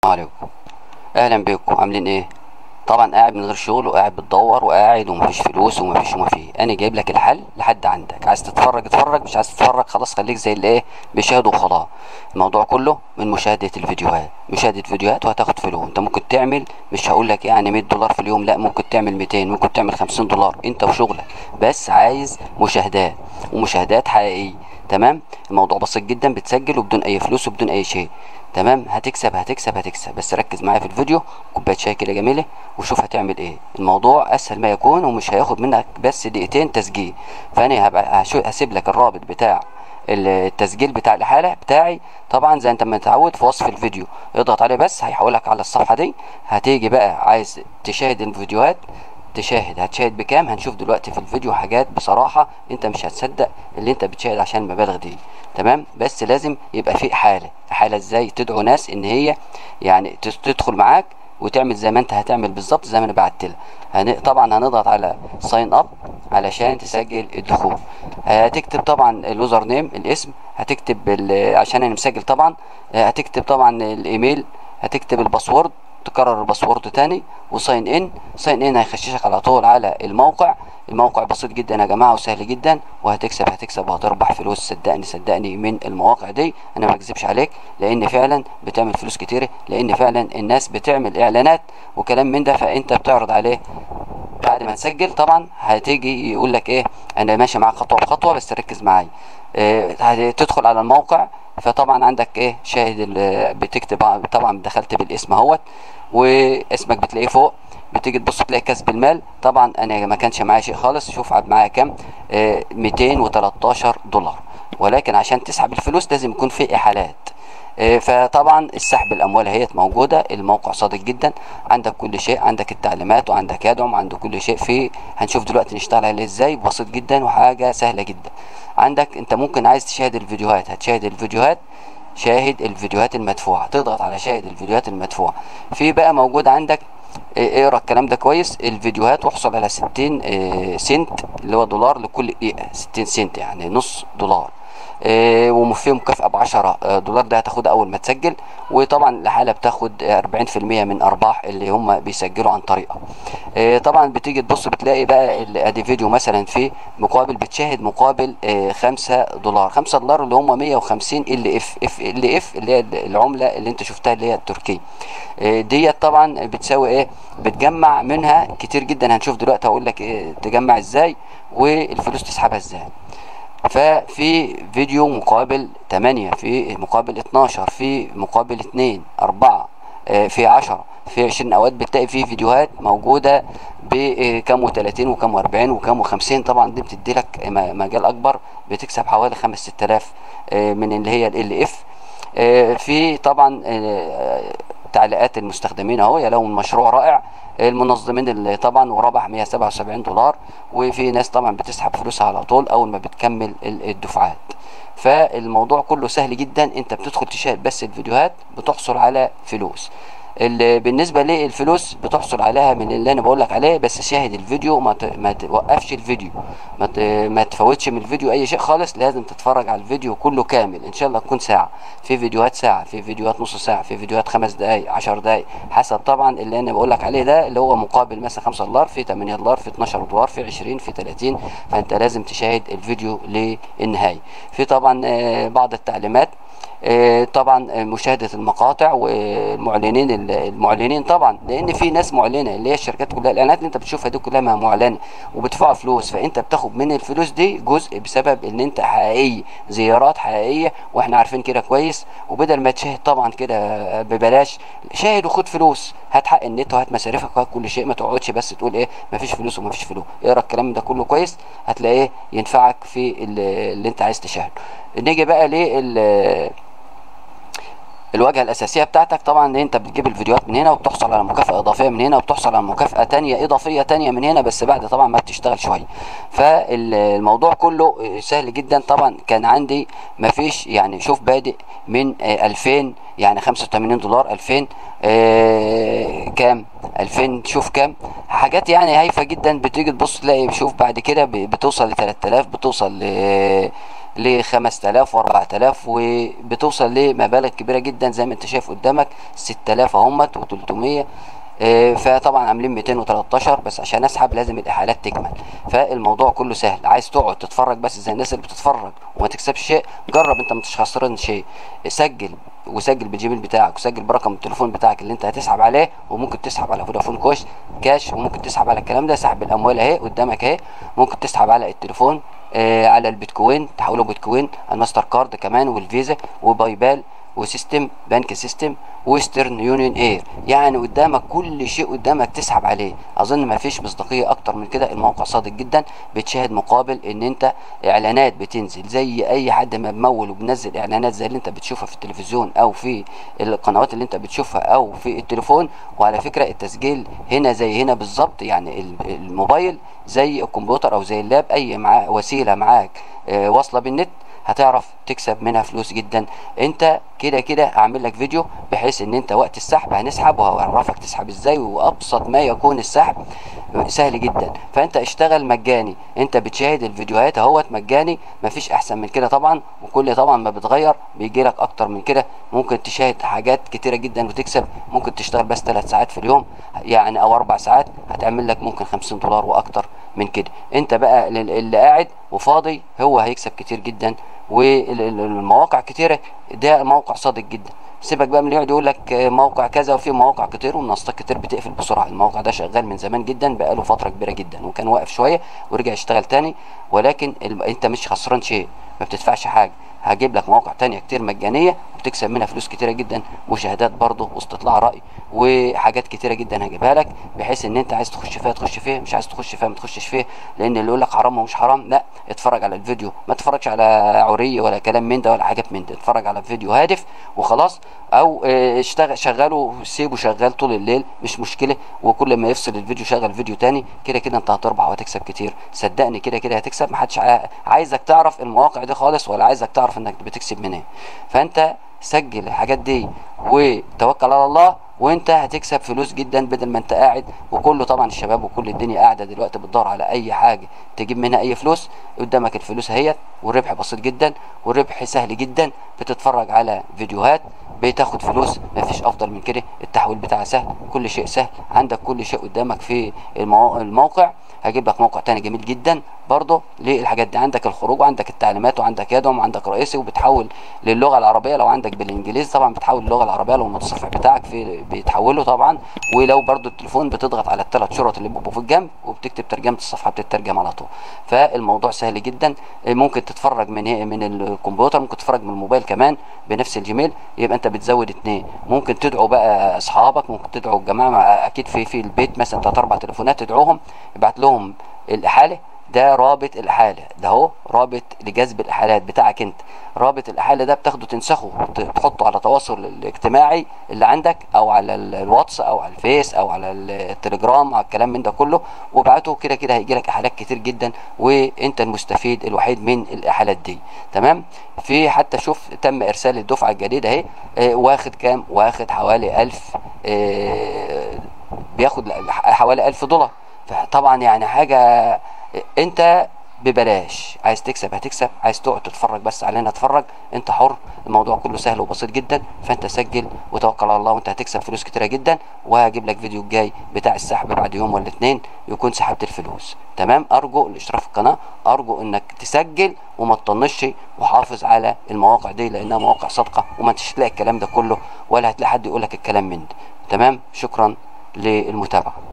عليكم اهلا بيكم عاملين ايه طبعا قاعد من غير شغل وقاعد بتدور وقاعد ومفيش فلوس ومفيش وما فيه انا جايب لك الحل لحد عندك عايز تتفرج اتفرج مش عايز تتفرج خلاص خليك زي اللي ايه بيشاهد وخلاص الموضوع كله من مشاهده الفيديوهات مشاهده فيديوهات وهتاخد فلوس انت ممكن تعمل مش هقول لك يعني 100 دولار في اليوم لا ممكن تعمل 200 ممكن تعمل 50 دولار انت وشغلك بس عايز مشاهدات ومشاهدات حقيقيه تمام الموضوع بسيط جدا بتسجل وبدون اي فلوس وبدون اي شيء تمام هتكسب هتكسب هتكسب بس ركز معايا في الفيديو كوبايه شاي كده جميله وشوف هتعمل ايه الموضوع اسهل ما يكون ومش هياخد منك بس دقيقتين تسجيل فانا هبقى هشو- هسيب لك الرابط بتاع التسجيل بتاع الحاله بتاعي طبعا زي انت ما متعود في وصف الفيديو اضغط عليه بس هيحولك على الصفحه دي هتيجي بقى عايز تشاهد الفيديوهات تشاهد هتشاهد بكام هنشوف دلوقتي في الفيديو حاجات بصراحة انت مش هتصدق اللي انت بتشاهد عشان المبالغ دي تمام بس لازم يبقى في حالة حالة ازاي تدعو ناس ان هي يعني تس- تدخل معاك وتعمل زي ما انت هتعمل بالظبط زي ما انا بعت لك هن... طبعا هنضغط على ساين اب علشان تسجل الدخول هتكتب طبعا اليوزر نيم الاسم هتكتب ال... عشان انا مسجل طبعا هتكتب طبعا الايميل هتكتب الباسورد تكرر الباسورد تاني وساين ان ساين ان هيخششك على طول على الموقع الموقع بسيط جدا يا جماعه وسهل جدا وهتكسب هتكسب وهتربح فلوس صدقني صدقني من المواقع دي انا ما بكذبش عليك لان فعلا بتعمل فلوس كتير لان فعلا الناس بتعمل اعلانات وكلام من ده فانت بتعرض عليه بعد ما تسجل طبعا هتيجي يقول لك ايه انا ماشي معاك خطوه بخطوه بس ركز معايا آه، هتدخل على الموقع فطبعا عندك ايه شاهد ال- بتكتب طبعا دخلت بالاسم اهوت واسمك بتلاقيه فوق بتيجي تبص تلاقي كسب المال طبعا انا ما كانش معايا شيء خالص شوف عاد معايا كام آه، 213 دولار ولكن عشان تسحب الفلوس لازم يكون في احالات آه، فطبعا السحب الاموال هي موجوده الموقع صادق جدا عندك كل شيء عندك التعليمات وعندك يدعم وعندك كل شيء فيه هنشوف دلوقتي نشتغل عليه ازاي بسيط جدا وحاجه سهله جدا عندك انت ممكن عايز تشاهد الفيديوهات هتشاهد الفيديوهات شاهد الفيديوهات المدفوعه تضغط على شاهد الفيديوهات المدفوعه في بقى موجود عندك إيه، اقرا الكلام ده كويس الفيديوهات واحصل على 60 آه، سنت اللي هو دولار لكل دقيقه 60 سنت يعني نص دولار آه، وفي مكافأة ب 10 آه، دولار ده هتاخدها أول ما تسجل وطبعا الحالة بتاخد آه، 40% من أرباح اللي هم بيسجلوا عن طريقها آه، طبعا بتيجي تبص بتلاقي بقى ال- ادي فيديو مثلا فيه مقابل بتشاهد مقابل 5 دولار 5 دولار اللي هم 150 ال اف اف ال اف اللي هي العملة اللي انت شفتها اللي هي التركية آه، ديت طبعا بتساوي ايه بتجمع منها كتير جدا هنشوف دلوقتي هقول لك إيه تجمع ازاي والفلوس تسحبها ازاي ففي فيديو مقابل 8 في مقابل 12 في مقابل 2 4 آه، في 10 في 20 اوقات بتلاقي في فيديوهات موجوده بكام و30 وكام و40 وكام و50 طبعا دي بتدي لك م- مجال اكبر بتكسب حوالي 5 6000 آه، من اللي هي ال اف في طبعا آه، تعليقات المستخدمين اهو يا لهم مشروع رائع المنظمين اللي طبعا وربح 177 دولار وفي ناس طبعا بتسحب فلوسها على طول اول ما بتكمل ال- الدفعات فالموضوع كله سهل جدا انت بتدخل تشاهد بس الفيديوهات بتحصل على فلوس ال- بالنسبه للفلوس بتحصل عليها من اللي انا بقول لك عليه بس شاهد الفيديو ما ت- ما توقفش الفيديو ما ت- ما تفوتش من الفيديو اي شيء خالص لازم تتفرج على الفيديو كله كامل ان شاء الله تكون ساعه في فيديوهات ساعه في فيديوهات نص ساعه في فيديوهات خمس دقائق 10 دقائق حسب طبعا اللي انا بقول لك عليه ده اللي هو مقابل مثلا 5 دولار في 8 دولار في 12 دولار في 20 في 30 فانت لازم تشاهد الفيديو للنهايه في طبعا آه، بعض التعليمات آه، طبعا آه، مشاهده المقاطع والمعلنين ال- المعلنين طبعا لان في ناس معلنه اللي هي الشركات كلها الاعلانات اللي انت بتشوفها دي كلها ما معلنه وبتدفعوا فلوس فانت بتاخد من الفلوس دي جزء بسبب ان انت حقيقي زيارات حقيقيه واحنا عارفين كده كويس وبدل ما تشاهد طبعا كده ببلاش شاهد وخد فلوس هات حق النت وهات مصاريفك وهات كل شيء ما تقعدش بس تقول ايه مفيش فلوس ومفيش فلوس اقرا الكلام ده كله كويس هتلاقيه ينفعك في ال- اللي انت عايز تشاهده نيجي بقى لل الواجهه الاساسيه بتاعتك طبعا ان انت بتجيب الفيديوهات من هنا وبتحصل على مكافاه اضافيه من هنا وبتحصل على مكافاه تانية اضافيه تانية من هنا بس بعد طبعا ما بتشتغل شويه فالموضوع كله سهل جدا طبعا كان عندي ما فيش يعني شوف بادئ من آه، 2000 يعني 85 دولار 2000 آه كام 2000 شوف كام حاجات يعني هايفه جدا بتيجي تبص تلاقي شوف بعد كده ب- بتوصل ل 3000 بتوصل ل ل 5000 و4000 وبتوصل لمبالغ كبيره جدا زي ما انت شايف قدامك 6000 اهمت و300 آه، فطبعا عاملين 213 بس عشان اسحب لازم الاحالات تكمل فالموضوع كله سهل عايز تقعد تتفرج بس زي الناس اللي بتتفرج وما تكسبش شيء جرب انت مش خسران شيء سجل وسجل بالجيميل بتاعك وسجل برقم التليفون بتاعك اللي انت هتسحب عليه وممكن تسحب على فودافون كوش كاش وممكن تسحب على الكلام ده سحب الاموال اهي قدامك اهي ممكن تسحب على التليفون آه على البيتكوين تحوله بيتكوين الماستر كارد كمان والفيزا وباي بال وسيستم بنك سيستم ويسترن يونيون اير يعني قدامك كل شيء قدامك تسحب عليه اظن ما فيش مصداقيه اكتر من كده الموقع صادق جدا بتشاهد مقابل ان انت اعلانات بتنزل زي اي حد ما ممول وبنزل اعلانات زي اللي انت بتشوفها في التلفزيون او في القنوات اللي انت بتشوفها او في التليفون وعلى فكره التسجيل هنا زي هنا بالظبط يعني ال- الموبايل زي الكمبيوتر او زي اللاب اي مع وسيله معاك آه، واصله بالنت هتعرف تكسب منها فلوس جدا انت كده كده هعمل لك فيديو بحيث ان انت وقت السحب هنسحب وهعرفك تسحب ازاي وابسط ما يكون السحب سهل جدا فانت اشتغل مجاني انت بتشاهد الفيديوهات اهوت مجاني مفيش احسن من كده طبعا وكل طبعا ما بتغير بيجي لك اكتر من كده ممكن تشاهد حاجات كتيره جدا وتكسب ممكن تشتغل بس ثلاث ساعات في اليوم يعني او اربع ساعات هتعمل لك ممكن 50 دولار واكتر من كده انت بقى لل- اللي قاعد وفاضي هو هيكسب كتير جدا والمواقع كتيره ده موقع صادق جدا سيبك بقى من اللي يقعد يقول لك موقع كذا وفي مواقع كتير ومنصات كتير بتقفل بسرعه الموقع ده شغال من زمان جدا بقاله فتره كبيره جدا وكان واقف شويه ورجع يشتغل تاني ولكن ال- انت مش خسران شيء ما بتدفعش حاجه هجيب لك مواقع تانية كتير مجانية وبتكسب منها فلوس كتيرة جدا مشاهدات برضه واستطلاع رأي وحاجات كتيرة جدا هجيبها لك بحيث ان انت عايز تخش فيها تخش فيها مش عايز تخش فيها ما تخشش فيها لان اللي يقول لك حرام ومش حرام لا اتفرج على الفيديو ما تتفرجش على عري ولا كلام من ده ولا حاجات من ده اتفرج على فيديو هادف وخلاص او اه، اشتغل شغله سيبه شغال طول الليل مش مشكلة وكل ما يفصل الفيديو شغل فيديو تاني كده كده انت هتربح وهتكسب كتير صدقني كده كده هتكسب محدش عا- عايزك تعرف المواقع دي خالص ولا عايزك تعرف انك بتكسب منين فانت سجل الحاجات دي وتوكل على الله وانت هتكسب فلوس جدا بدل ما انت قاعد وكله طبعا الشباب وكل الدنيا قاعده دلوقتي بتدور على اي حاجه تجيب منها اي فلوس قدامك الفلوس اهيت والربح بسيط جدا والربح سهل جدا بتتفرج على فيديوهات بتاخد فلوس مفيش افضل من كده التحويل بتاعها سهل كل شيء سهل عندك كل شيء قدامك في المو- الموقع هجيب لك موقع تاني جميل جدا برضه للحاجات دي عندك الخروج وعندك التعليمات وعندك يدعم وعندك رئيسي وبتحول للغه العربيه لو عندك بالانجليزي طبعا بتحول للغه العربيه لو المتصفح بتاعك في بيتحوله طبعا ولو برضه التليفون بتضغط على الثلاث شرط اللي بيبقوا في الجنب وبتكتب ترجمه الصفحه بتترجم على طول فالموضوع سهل جدا ممكن تتفرج من هي- من الكمبيوتر ممكن تتفرج من الموبايل كمان بنفس الجيميل يبقى انت بتزود اتنين ممكن تدعو بقى اصحابك ممكن تدعو الجماعه مع- اكيد في في البيت مثلا تلات اربع تليفونات تدعوهم ابعت لهم الاحاله ده رابط الاحاله ده اهو رابط لجذب الاحالات بتاعك انت رابط الاحاله ده بتاخده تنسخه ت- تحطه على التواصل الاجتماعي اللي عندك او على ال- الواتس او على الفيس او على ال- التليجرام او الكلام من ده كله وابعته كده كده هيجي لك احالات كتير جدا وانت المستفيد الوحيد من الاحالات دي تمام في حتى شوف تم ارسال الدفعه الجديده اهي آه، واخد كام واخد حوالي 1000 آه، بياخد حوالي 1000 دولار فطبعا يعني حاجه انت ببلاش عايز تكسب هتكسب عايز تقعد تتفرج بس علينا اتفرج انت حر الموضوع كله سهل وبسيط جدا فانت سجل وتوكل على الله وانت هتكسب فلوس كتيره جدا وهجيب لك فيديو الجاي بتاع السحب بعد يوم ولا اتنين يكون سحبت الفلوس تمام ارجو الاشتراك في القناه ارجو انك تسجل وما تطنشش وحافظ على المواقع دي لانها مواقع صادقه وما انتش تلاقي الكلام ده كله ولا هتلاقي حد يقول لك الكلام من ده تمام شكرا للمتابعه